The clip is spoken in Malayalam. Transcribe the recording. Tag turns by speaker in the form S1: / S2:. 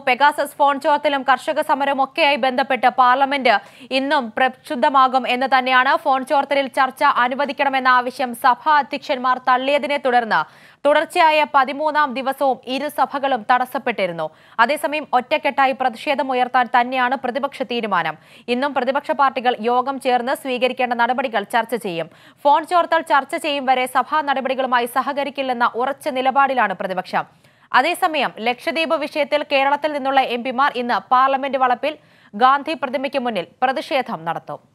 S1: പെഗാസസ് ഫോൺ ചോർത്തലും കർഷക സമരവും ഒക്കെയായി ബന്ധപ്പെട്ട് പാർലമെന്റ് ഇന്നും പ്രക്ഷുബ്ധമാകും എന്ന് തന്നെയാണ് ഫോൺ ചോർത്തലിൽ ചർച്ച അനുവദിക്കണമെന്ന ആവശ്യം സഭാ അധ്യക്ഷന്മാർ തള്ളിയതിനെ തുടർന്ന് തുടർച്ചയായ പതിമൂന്നാം ദിവസവും ഇരു സഭകളും തടസ്സപ്പെട്ടിരുന്നു അതേസമയം ഒറ്റക്കെട്ടായി പ്രതിഷേധമുയർത്താൻ തന്നെയാണ് പ്രതിപക്ഷ തീരുമാനം ഇന്നും പ്രതിപക്ഷ പാർട്ടികൾ യോഗം ചേർന്ന് സ്വീകരിക്കേണ്ട നടപടികൾ ചർച്ച ചെയ്യും ഫോൺ ചോർത്തൽ ചർച്ച ചെയ്യും വരെ സഭാ നടപടികളുമായി സഹകരിക്കില്ലെന്ന ഉറച്ച നിലപാടിലാണ് പ്രതിപക്ഷം അതേസമയം ലക്ഷദ്വീപ് വിഷയത്തിൽ കേരളത്തിൽ നിന്നുള്ള എം പിമാർ ഇന്ന് പാർലമെന്റ് വളപ്പിൽ ഗാന്ധി പ്രതിമയ്ക്ക് മുന്നിൽ പ്രതിഷേധം നടത്തും